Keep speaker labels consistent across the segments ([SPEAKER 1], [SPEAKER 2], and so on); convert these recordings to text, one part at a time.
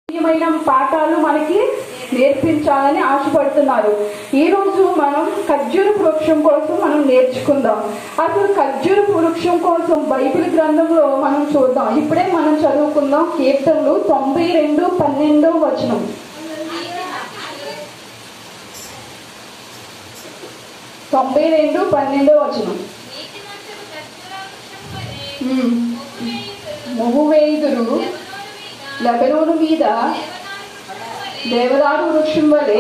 [SPEAKER 1] ముఖ్యమైన పాఠాలు మనకి నేర్పించాలని ఆశపడుతున్నారు ఈ రోజు మనం ఖర్జూర వృక్షం కోసం మనం నేర్చుకుందాం అసలు ఖర్జూర వృక్షం కోసం బైబిల్ గ్రంథంలో మనం చూద్దాం ఇప్పుడే మనం చదువుకుందాం కీర్తనలు తొంభై రెండు పన్నెండో వచనం తొంభై రెండు పన్నెండో వచనం
[SPEAKER 2] నీతిమంతుడు కర్పూరవృక్షం వలె
[SPEAKER 1] ఉమ్.
[SPEAKER 2] మొవ్వువేయుదురు.
[SPEAKER 1] మొవ్వు వేయుదురు
[SPEAKER 2] లెబనోను
[SPEAKER 1] లెబనోను
[SPEAKER 2] మీద
[SPEAKER 1] మీద దేవదారు వృక్షం వలె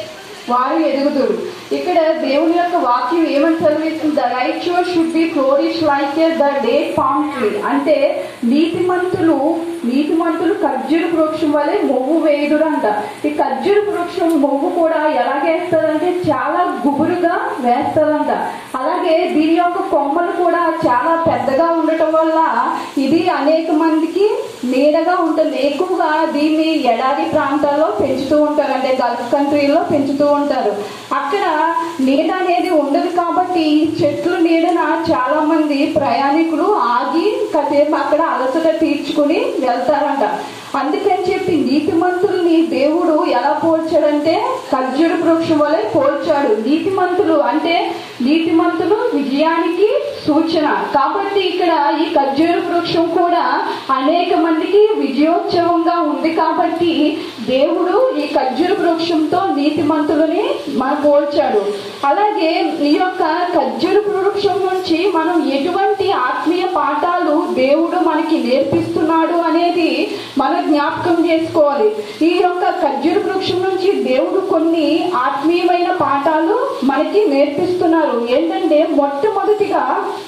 [SPEAKER 1] వారు ఎదుగుదురు ఇక్కడ దేవుని యొక్క వాక్యం ఏమని చదివిస్తుంది ద రైచువర్ should be flourish like the date palm tree అంటే నీతిమంతులు నీతిమంతులు ఖర్జూర వృక్షం వలె మొవ్వు వేయుదురు అంట ఈ ఖర్జూర వృక్షం మొవ్వు కూడా ఎలాగేస్తారంటే చాలా గుబురుగా వేస్తారంట అలాగే దీని యొక్క కొమ్మలు కూడా చాలా పెద్దగా ఉండటం వల్ల ఇది అనేక మందికి నీడగా ఉంటుంది ఎక్కువగా దీన్ని ఎడారి ప్రాంతాల్లో పెంచుతూ ఉంటారు అంటే గల్ఫ్ కంట్రీలో పెంచుతూ ఉంటారు అక్కడ నీడ అనేది ఉండదు కాబట్టి ఈ చెట్లు నీడన చాలా మంది ప్రయాణికులు ఆగి కాసేపు అక్కడ అలసట తీర్చుకుని వెళ్తారంట అందుకని చెప్పి నీతిమంతుల్ని దేవుడు ఎలా పోల్చాడంటే ఖర్జూర వృక్షం వలె పోల్చాడు నీతిమంతులు అంటే నీతిమంతులు విజయానికి సూచన కాబట్టి ఇక్కడ ఈ ఖర్జూర వృక్షం కూడా అనేక మందికి విజయోత్సవంగా ఉంది కాబట్టి దేవుడు ఈ ఖర్జూర వృక్షంతో నీతిమంతులని మన పోల్చాడు అలాగే ఈ యొక్క ఖర్జూర వృక్షం నుంచి మనం ఎటువంటి ఆత్మీయ పాఠాలు దేవుడు మనకి నేర్పిస్తున్నాడు అనేది మనం జ్ఞాపకం చేసుకోవాలి ఈ యొక్క ఖర్జూర వృక్షం నుంచి దేవుడు కొన్ని ఆత్మీయమైన పాఠాలు మనకి నేర్పిస్తున్నారు ఏంటంటే మొట్టమొదటిగా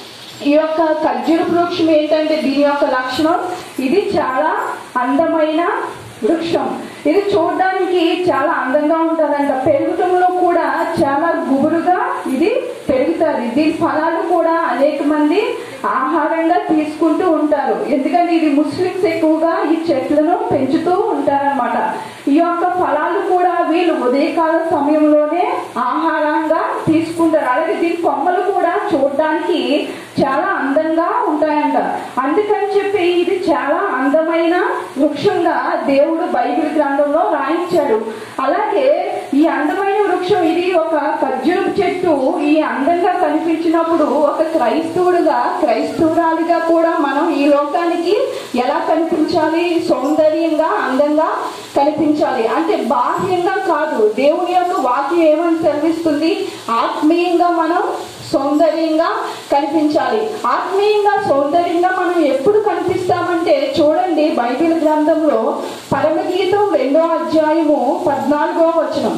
[SPEAKER 1] ఈ యొక్క ఖర్జూర వృక్షం ఏంటంటే దీని యొక్క లక్షణం ఇది చాలా అందమైన వృక్షం ఇది చూడడానికి చాలా అందంగా ఉంటుందంట పెరుగుతంలో కూడా చాలా గుబురుగా ఇది పెరుగుతుంది దీని ఫలాలు కూడా అనేక మంది ఆహారంగా తీసుకుంటూ ఉంటారు ఎందుకంటే ఇది ముస్లిమ్స్ ఎక్కువగా ఈ చెట్లను పెంచుతూ ఉంటారన్నమాట ఈ యొక్క ఫలాలు కూడా వీళ్ళు ఉదయకాల సమయంలోనే ఆహారంగా తీసుకుంటారు అలాగే దీని కొమ్మలు కూడా చూడడానికి చాలా అందంగా ఉంటాయంట అందుకని చెప్పి ఇది చాలా అందమైన వృక్షంగా దేవుడు బైబిల్ గ్రంథంలో రాయించాడు అలాగే ఈ అందమైన వృక్షం ఇది ఒక ఖర్జూర చెట్టు ఈ అందంగా కనిపించినప్పుడు ఒక క్రైస్తవుడుగా క్రైస్తవురాలిగా కూడా మనం ఈ లోకానికి ఎలా కనిపించాలి సౌందర్యంగా అందంగా కనిపించాలి అంటే బాహ్యంగా కాదు దేవుని యొక్క వాక్యం ఏమని సెలవిస్తుంది ఆత్మీయంగా మనం సౌందర్యంగా కనిపించాలి ఆత్మీయంగా సౌందర్యంగా మనం ఎప్పుడు కనిపిస్తామంటే చూడండి బైబిల్ గ్రంథంలో పరమగీతం రెండో అధ్యాయము పద్నాలుగో వచనం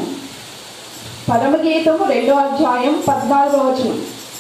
[SPEAKER 1] పరమగీతం రెండో అధ్యాయం పద్నాలుగో వచనం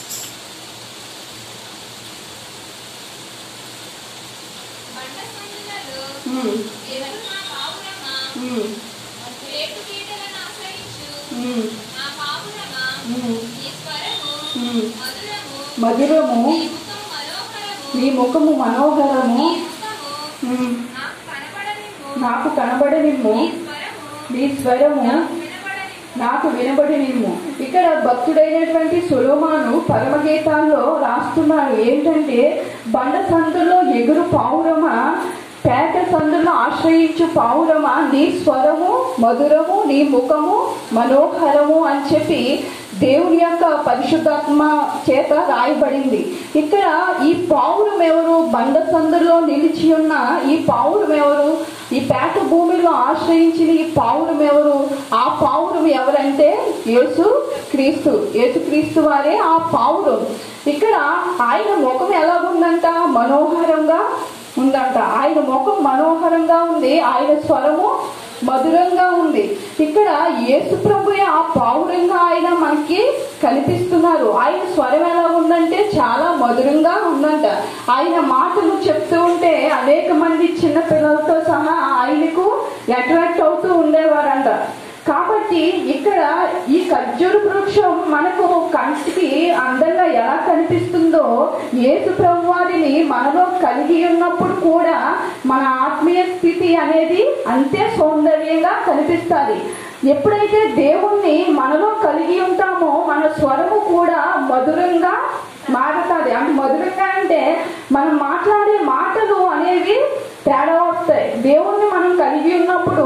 [SPEAKER 2] బండ సందులలో
[SPEAKER 1] ఉమ్,
[SPEAKER 2] ఎవరు నా పావురమా
[SPEAKER 1] ఉమ్,
[SPEAKER 2] రేపు కీటలను ఆశ్రయించు
[SPEAKER 1] ఉమ్,
[SPEAKER 2] నా పావురమా
[SPEAKER 1] ఉమ్,
[SPEAKER 2] నీ స్వరము
[SPEAKER 1] ఉమ్.
[SPEAKER 2] మధురము
[SPEAKER 1] మధురము
[SPEAKER 2] నీ ముఖము మనోహరము
[SPEAKER 1] నీ ముఖము మనోహరము
[SPEAKER 2] నీ ముఖము
[SPEAKER 1] ఉమ్,
[SPEAKER 2] నాకు కనబడనిమ్ము
[SPEAKER 1] నాకు కనబడనిమ్ము
[SPEAKER 2] నీ స్వరము
[SPEAKER 1] నీ స్వరము
[SPEAKER 2] నాకు వినబడనిమ్ము
[SPEAKER 1] నాకు వినబడి నిమ్ము ఇక్కడ భక్తుడైనటువంటి సులోమాను పరమగీతాల్లో రాస్తున్నాడు ఏంటంటే బండ సందులో ఎగురు పావురమా పేట సందులో ఆశ్రయించు పావురమా నీ స్వరము మధురము నీ ముఖము మనోహరము అని చెప్పి దేవుని యొక్క పరిశుద్ధాత్మ చేత రాయబడింది ఇక్కడ ఈ పావురం ఎవరు బండ సందులో నిలిచి ఉన్న ఈ పావురం ఎవరు ఈ పేట భూమిలో ఆశ్రయించిన ఈ పావురం ఎవరు ఆ పావురం ఎవరంటే యేసు క్రీస్తు యేసు క్రీస్తు వారే ఆ పావురం ఇక్కడ ఆయన ముఖం ఎలా ఉందంట మనోహరంగా ఉందంట ఆయన ముఖం మనోహరంగా ఉంది ఆయన స్వరము మధురంగా ఉంది ఇక్కడ యేసు ప్రభుయే ఆ పావురంగా ఆయన మనకి కనిపిస్తున్నారు ఆయన స్వరం ఎలా ఉందంటే చాలా మధురంగా ఉందంట ఆయన మాటలు చెప్తూ ఉంటే అనేక మంది చిన్న పిల్లలతో సహా ఆయనకు అట్రాక్ట్ అవుతూ ఉండేవారంట కాబట్టి ఇక్కడ ఈ ఖర్జూర వృక్షం మనకు కంటికి అందంగా ఎలా కనిపిస్తుందో యేసు ప్రభు వారిని మనలో కలిగి ఉన్నప్పుడు కూడా మన ఆత్మీయ స్థితి అనేది అంతే సౌందర్యంగా కనిపిస్తుంది ఎప్పుడైతే దేవుణ్ణి మనలో కలిగి ఉంటామో మన స్వరము కూడా మధురంగా మారుతుంది అంటే మధురంగా అంటే మనం మాట్లాడే మాటలు అనేవి తేడా వస్తాయి దేవుణ్ణి మనం కలిగి ఉన్నప్పుడు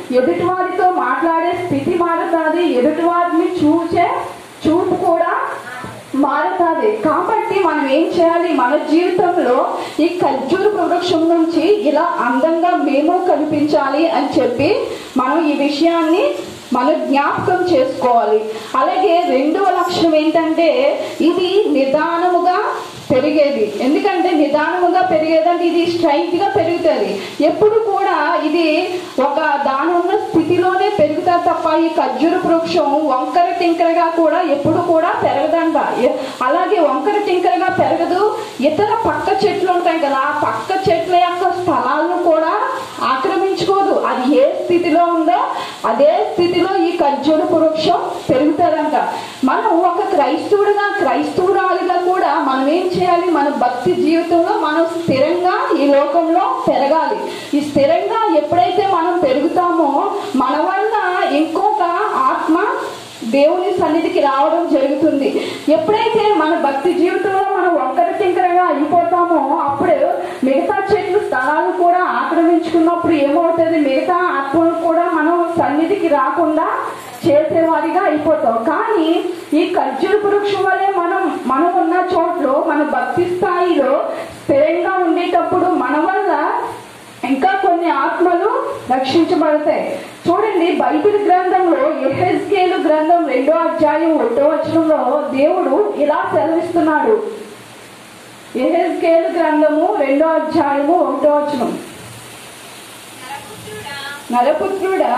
[SPEAKER 1] ఎదుటివారితో మాట్లాడే స్థితి మారుతుంది ఎదుటివారిని చూసే చూపు కూడా మారుతుంది కాబట్టి మనం ఏం చేయాలి మన జీవితంలో ఈ ఖర్జూర వృక్షం నుంచి ఇలా అందంగా మేము కనిపించాలి అని చెప్పి మనం ఈ విషయాన్ని మనం జ్ఞాపకం చేసుకోవాలి అలాగే రెండవ లక్షణం ఏంటంటే ఇది నిదానముగా పెరిగేది ఎందుకంటే నిదానముగా పెరిగేదంటే ఇది స్ట్రైట్ గా పెరుగుతుంది ఎప్పుడు కూడా ఇది ఒక దాని ఉన్న స్థితిలోనే పెరుగుతుంది తప్ప ఈ ఖర్జూర వృక్షం వంకర టింకరగా కూడా ఎప్పుడు కూడా పెరగదంట ఎ- అలాగే వంకర టింకరగా పెరగదు ఇతర పక్క చెట్లు ఉంటాయి కదా ఆ పక్క చెట్ల యొక్క స్థలాలను కూడా ఆక్రమించుకోదు అది ఏ స్థితిలో ఉందో అదే స్థితిలో ఈ ఖర్జూర వృక్షం పెరుగుతారంట మనం ఒక క్రైస్తవుడుగా క్రైస్తవురాలుగా కూడా మనం ఏం చేయాలి మన భక్తి జీవితంలో మనం స్థిరంగా ఈ లోకంలో పెరగాలి ఈ స్థిరంగా ఎప్పుడైతే మనం పెరుగుతామో మన వల్ల ఇంకొక ఆత్మ దేవుని సన్నిధికి రావడం జరుగుతుంది ఎప్పుడైతే మన భక్తి జీవితంలో మనం వంకర టింకరగా అయిపోతామో అప్పుడు మిగతా చెట్లు స్థలాలు కూడా ఆక్రమించుకున్నప్పుడు ఏమవుతుంది మిగతా ఆత్మలు కూడా మనం సన్నిధికి రాకుండా చేసేవారిగా అయిపోతాం కానీ ఈ ఖర్జూర వృక్షం వల్లే మనం మనం ఉన్న చోట్లో మన భక్తి స్థాయిలో స్థిరంగా ఉండేటప్పుడు మన వల్ల ఇంకా కొన్ని ఆత్మలు రక్షించబడతాయి చూడండి బైబిల్ గ్రంథంలో ఎహెస్కేలు గ్రంథం రెండో అధ్యాయం ఒకటో వచనంలో దేవుడు ఇలా సెలవిస్తున్నాడు ఎహెస్కేలు గ్రంథము రెండో అధ్యాయము ఒకటో వచనం
[SPEAKER 2] నరపుత్రుడా
[SPEAKER 1] నరపుత్రుడా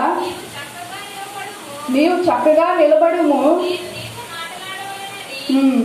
[SPEAKER 2] నీవు చక్కగా నిలబడుము
[SPEAKER 1] నీవు చక్కగా నిలబడుము
[SPEAKER 2] నీవు నీతో మాట్లాడవలెనని
[SPEAKER 1] ఉమ్,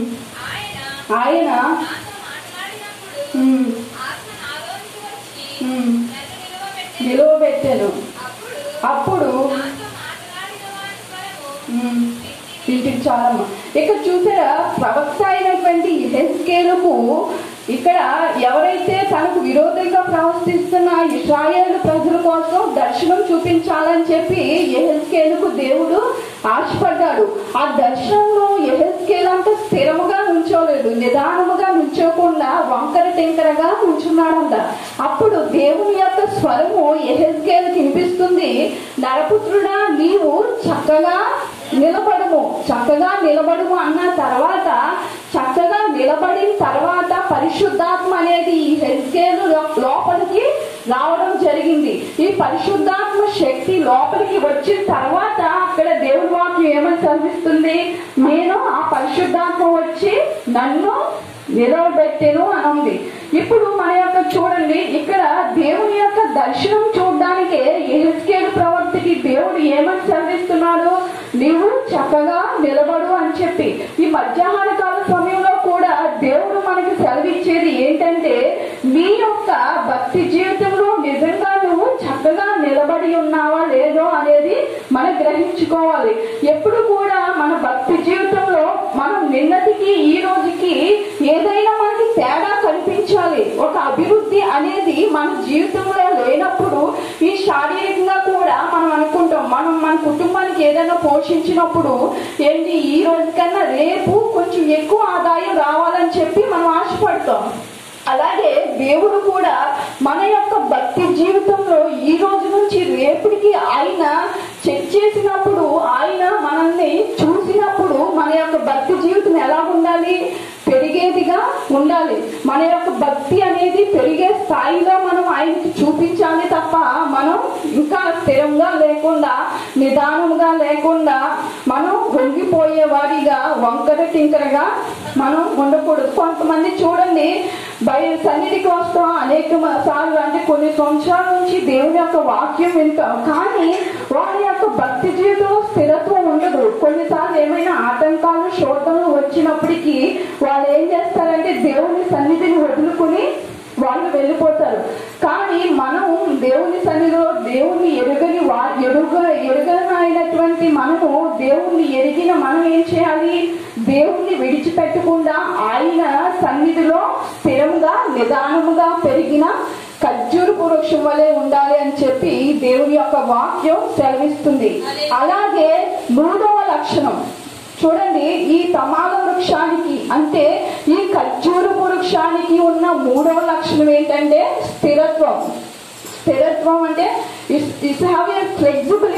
[SPEAKER 2] ఆయన
[SPEAKER 1] ఆయన
[SPEAKER 2] నాతో మాట్లాడినప్పుడు
[SPEAKER 1] ఉమ్,
[SPEAKER 2] ఆత్మ నాలోనికి వచ్చి
[SPEAKER 1] ఉమ్,
[SPEAKER 2] నన్ను నిలవబెట్టెను.
[SPEAKER 1] నిలువబెట్టాను
[SPEAKER 2] అప్పుడు
[SPEAKER 1] అప్పుడు
[SPEAKER 2] నాతో మాట్లాడిన వాని స్వరము
[SPEAKER 1] ఉమ్, ఇంటికి చాలమ్మ ఇక్కడ చూసారా ప్రవక్త అయినటువంటి హెస్కేలుకు ఇక్కడ ఎవరైతే తనకు విరోధంగా ప్రవర్తిస్తున్న ఇస్రాయేల్ ప్రజల కోసం దర్శనం చూపించాలని చెప్పి ఎహెస్కేలుకు దేవుడు ఆశపడ్డాడు ఆ దర్శనంలో ఎహెస్కేల్ అంత స్థిరముగా నుంచోలేదు నిదానముగా నుంచోకుండా వంకర టెంకరగా నుంచున్నాడంట అప్పుడు దేవుని యొక్క స్వరము ఎహెస్కేల్ వినిపిస్తుంది నరపుత్రుడా నీవు చక్కగా నిలబడము చక్కగా నిలబడము అన్న తర్వాత చక్కగా నిలబడిన తర్వాత పరిశుద్ధాత్మ అనేది ఈ హెల్కేలు లోపలికి రావడం జరిగింది ఈ పరిశుద్ధాత్మ శక్తి లోపలికి వచ్చిన తర్వాత అక్కడ దేవుడి వాక్యం ఏమని చదివిస్తుంది నేను ఆ పరిశుద్ధాత్మ వచ్చి నన్ను నిలవబెట్టెను అని ఉంది ఇప్పుడు మన యొక్క చూడండి ఇక్కడ దేవుని యొక్క దర్శనం చూడడానికే ఎహెస్కేలు ప్రవర్తికి దేవుడు ఏమని చదివిస్తున్నాడు నీవు చక్కగా నిలబడు అని చెప్పి ఈ మధ్యాహ్న కాల సమయంలో కూడా దేవుడు మనకి సెలవిచ్చేది ఏంటంటే నీ యొక్క భక్తి జీవితంలో నిజంగా నువ్వు చక్కగా నిలబడి ఉన్నావా లేదో అనేది మనం గ్రహించుకోవాలి ఎప్పుడు కూడా మన భక్తి జీవితంలో మనం నిన్నటికి ఈ రోజుకి ఏదైనా మనకి తేడా కనిపించాలి ఒక అభివృద్ధి అనేది మన జీవితంలో లేనప్పుడు ఈ శారీరకంగా కూడా మనం అనుకుంటాం మనం మన కుటుంబానికి ఏదైనా పోషించినప్పుడు ఏంటి ఈ రోజు కన్నా రేపు కొంచెం ఎక్కువ ఆదాయం రావాలని చెప్పి మనం ఆశపడతాం అలాగే దేవుడు కూడా మన యొక్క భక్తి జీవితంలో ఈ రోజు నుంచి రేపటికి ఆయన చెక్ చేసినప్పుడు ఆయన మనల్ని చూసినప్పుడు మన యొక్క భక్తి జీవితం ఎలా ఉండాలి పెరిగేదిగా ఉండాలి మన యొక్క భక్తి అనేది పెరిగే స్థాయిలో మనం ఆయనకి చూపించాలి తప్ప మనం ఇంకా స్థిరంగా లేకుండా నిదానంగా లేకుండా మనం వంగిపోయే వారిగా వంకర టింకరగా మనం ఉండకూడదు కొంతమంది చూడండి బయట సన్నిధికి వస్తాం అనేక మ- సార్లు అంటే కొన్ని సంవత్సరాల నుంచి దేవుని యొక్క వాక్యం వింటాం కానీ వారి యొక్క భక్తి జీవితంలో స్థిరత్వం ఉండదు కొన్నిసార్లు ఏమైనా ఆటంకాలు శోధనలు వచ్చినప్పటికీ వాళ్ళు ఏం చేస్తారంటే దేవుని సన్నిధిని వదులుకుని వాళ్ళు వెళ్ళిపోతారు కానీ మనం దేవుని సన్నిధిలో దేవుని ఎరుగని వా ఎరుగ ఎరుగనైనటువంటి మనము దేవుణ్ణి ఎరిగిన మనం ఏం చేయాలి దేవుణ్ణి విడిచిపెట్టకుండా ఆయన సన్నిధిలో స్థిరంగా నిదానముగా పెరిగిన ఖర్జూర వృక్షం వలె ఉండాలి అని చెప్పి దేవుని యొక్క వాక్యం సెలవిస్తుంది అలాగే మూడవ లక్షణం చూడండి ఈ తమాల వృక్షానికి అంటే ఈ ఖర్జూర వృక్షానికి ఉన్న మూడవ లక్షణం ఏంటంటే స్థిరత్వం స్థిరత్వం అంటే ఇట్స్ హ్యావ్ ఎ